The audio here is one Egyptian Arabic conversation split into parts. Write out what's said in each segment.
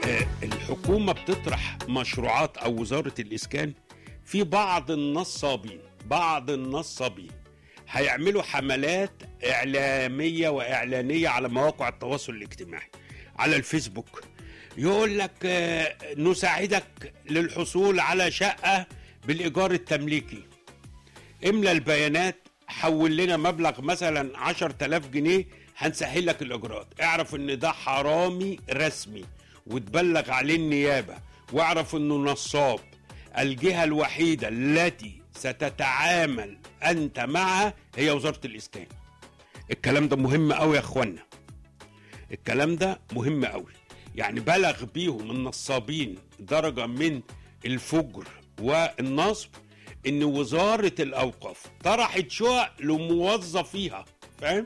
آه، الحكومة بتطرح مشروعات أو وزارة الإسكان في بعض النصابين بعض النصابين هيعملوا حملات إعلامية وإعلانية على مواقع التواصل الاجتماعي على الفيسبوك يقول لك آه، نساعدك للحصول على شقة بالإيجار التمليكي املى البيانات حول لنا مبلغ مثلا 10000 جنيه هنسهل لك الاجراءات اعرف ان ده حرامي رسمي وتبلغ عليه النيابه واعرف انه نصاب الجهه الوحيده التي ستتعامل انت معها هي وزاره الاسكان الكلام ده مهم قوي يا اخوانا الكلام ده مهم قوي يعني بلغ بيهم النصابين درجه من الفجر والنصب ان وزاره الاوقاف طرحت شقق لموظفيها فاهم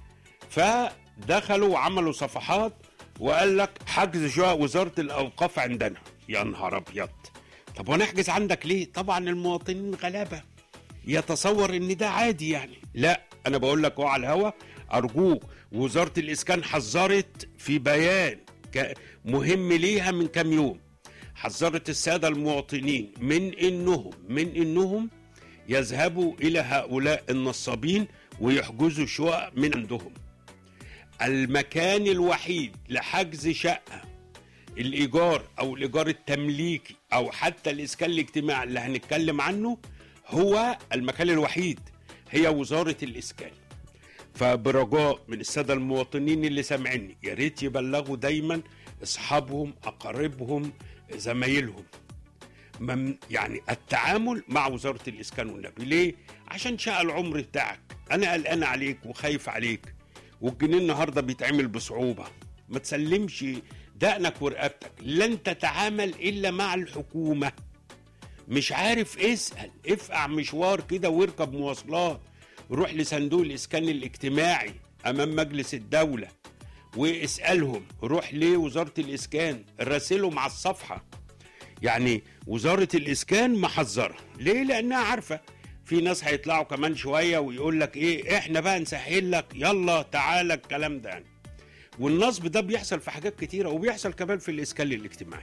فدخلوا وعملوا صفحات وقال لك حجز شقق وزاره الاوقاف عندنا يا نهار ابيض طب ونحجز عندك ليه طبعا المواطنين غلابه يتصور ان ده عادي يعني لا انا بقول لك اهو على الهوا ارجوك وزاره الاسكان حذرت في بيان ك- مهم ليها من كام يوم حذرت الساده المواطنين من انهم من انهم يذهبوا الى هؤلاء النصابين ويحجزوا شقق من عندهم المكان الوحيد لحجز شقه الايجار او الايجار التمليكي او حتى الاسكان الاجتماعي اللي هنتكلم عنه هو المكان الوحيد هي وزاره الاسكان فبرجاء من الساده المواطنين اللي سامعيني يا ريت يبلغوا دايما اصحابهم اقاربهم زمايلهم مم يعني التعامل مع وزاره الاسكان والنبي ليه عشان شقى العمر بتاعك انا قلقان عليك وخايف عليك والجنيه النهارده بيتعمل بصعوبه ما تسلمش دقنك ورقبتك لن تتعامل الا مع الحكومه مش عارف اسال افقع مشوار كده واركب مواصلات روح لصندوق الاسكان الاجتماعي امام مجلس الدوله واسالهم روح لوزاره الاسكان راسلهم على الصفحه يعني وزاره الاسكان محذره ليه لانها عارفه في ناس هيطلعوا كمان شويه ويقول لك ايه احنا بقى نسهل لك يلا تعالى الكلام ده يعني. والنصب ده بيحصل في حاجات كتيره وبيحصل كمان في الاسكان الاجتماعي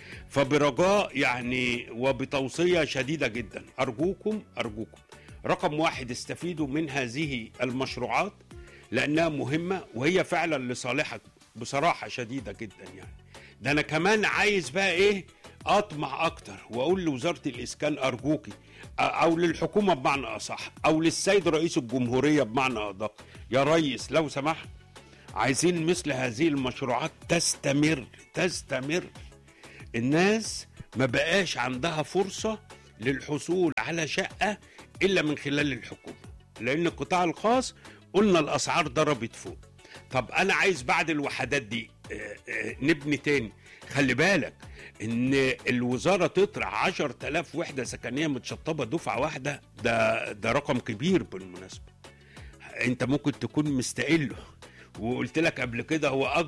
فبرجاء يعني وبتوصيه شديده جدا ارجوكم ارجوكم رقم واحد استفيدوا من هذه المشروعات لانها مهمه وهي فعلا لصالحكم بصراحه شديده جدا يعني ده انا كمان عايز بقى ايه اطمع اكتر واقول لوزاره الاسكان ارجوكي أ- او للحكومه بمعنى اصح او للسيد رئيس الجمهوريه بمعنى ادق يا ريس لو سمحت عايزين مثل هذه المشروعات تستمر تستمر الناس ما بقاش عندها فرصة للحصول على شقة إلا من خلال الحكومة لأن القطاع الخاص قلنا الأسعار ضربت فوق طب أنا عايز بعد الوحدات دي آه، آه، نبني تاني خلي بالك إن الوزارة تطرح 10000 وحدة سكنية متشطبة دفعة واحدة ده ده رقم كبير بالمناسبة انت ممكن تكون مستقله وقلت لك قبل كده هو